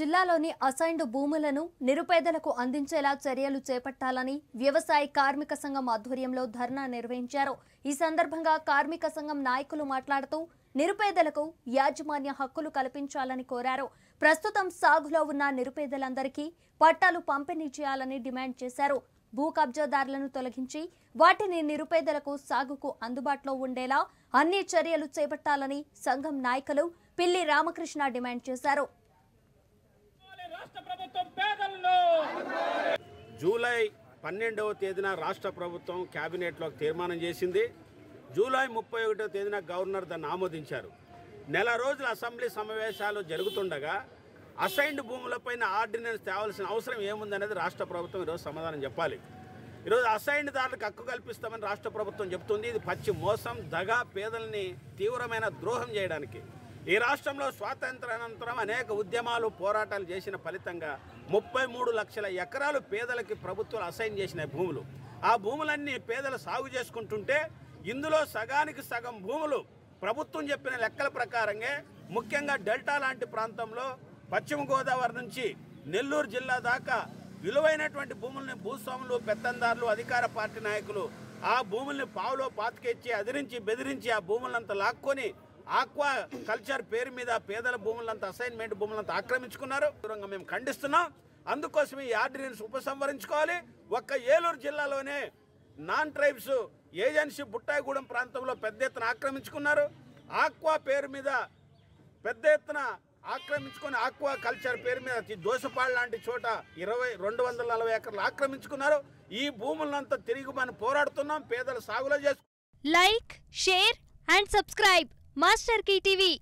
జిల్లాలోని అసైన్డ్ భూములను నిరుపేదలకు అందించేలా చర్యలు చేపట్టాలని వ్యవసాయ కార్మిక సంఘం ఆధ్వర్యంలో ధర్నా నిర్వహించారు ఈ సందర్భంగా కార్మిక సంఘం నాయకులు మాట్లాడుతూ నిరుపేదలకు యాజమాన్య హక్కులు కల్పించాలని కోరారు ప్రస్తుతం సాగులో ఉన్న నిరుపేదలందరికీ పట్టాలు పంపిణీ చేయాలని డిమాండ్ చేశారు భూ కబ్జాదారులను తొలగించి వాటిని నిరుపేదలకు సాగుకు అందుబాటులో ఉండేలా అన్ని చర్యలు చేపట్టాలని సంఘం నాయకులు పిల్లి రామకృష్ణ డిమాండ్ చేశారు రాష్ట్ర ప్రభుత్వం పేదలను జూలై పన్నెండవ తేదీన రాష్ట్ర ప్రభుత్వం క్యాబినెట్లో తీర్మానం చేసింది జూలై ముప్పై ఒకటో తేదీన గవర్నర్ దాన్ని ఆమోదించారు నెల రోజుల అసెంబ్లీ సమావేశాలు జరుగుతుండగా అసైన్డ్ భూములపైన ఆర్డినెన్స్ తేవాల్సిన అవసరం ఏముందనేది రాష్ట్ర ప్రభుత్వం ఈరోజు సమాధానం చెప్పాలి ఈరోజు అసైన్డ్ దారులకు హక్కు కల్పిస్తామని రాష్ట్ర ప్రభుత్వం చెప్తుంది ఇది పచ్చి మోసం దగా పేదల్ని తీవ్రమైన ద్రోహం చేయడానికి ఈ రాష్ట్రంలో స్వాతంత్రానంతరం అనేక ఉద్యమాలు పోరాటాలు చేసిన ఫలితంగా ముప్పై మూడు లక్షల ఎకరాలు పేదలకి ప్రభుత్వాలు అసైన్ చేసిన భూములు ఆ భూములన్నీ పేదలు సాగు చేసుకుంటుంటే ఇందులో సగానికి సగం భూములు ప్రభుత్వం చెప్పిన లెక్కల ప్రకారంగా ముఖ్యంగా డెల్టా లాంటి ప్రాంతంలో పశ్చిమ గోదావరి నుంచి నెల్లూరు జిల్లా దాకా విలువైనటువంటి భూముల్ని భూస్వాములు పెత్తందారులు అధికార పార్టీ నాయకులు ఆ భూముల్ని పావులో పాతికెచ్చి అదిరించి బెదిరించి ఆ భూములంతా లాక్కొని ఆక్వా కల్చర్ పేరు మీద పేదల భూములంతా అసైన్మెంట్ భూములంతా ఆక్రమించుకున్నారు దూరంగా మేము ఖండిస్తున్నాం అందుకోసం ఈ ఆర్డినెన్స్ ఉపసంహరించుకోవాలి ఒక్క ఏలూరు జిల్లాలోనే నాన్ ట్రైబ్స్ ఏజెన్సీ బుట్టాయిగూడెం ప్రాంతంలో పెద్ద ఎత్తున ఆక్రమించుకున్నారు ఆక్వా పేరు మీద పెద్ద ఎత్తున ఆక్రమించుకొని ఆక్వా కల్చర్ పేరు మీద ఈ దోసపాడు లాంటి చోట ఇరవై రెండు వందల నలభై ఎకరాలు ఆక్రమించుకున్నారు ఈ భూములంతా తిరిగి మనం పోరాడుతున్నాం పేదల సాగులో చేసుకు like share and subscribe master TV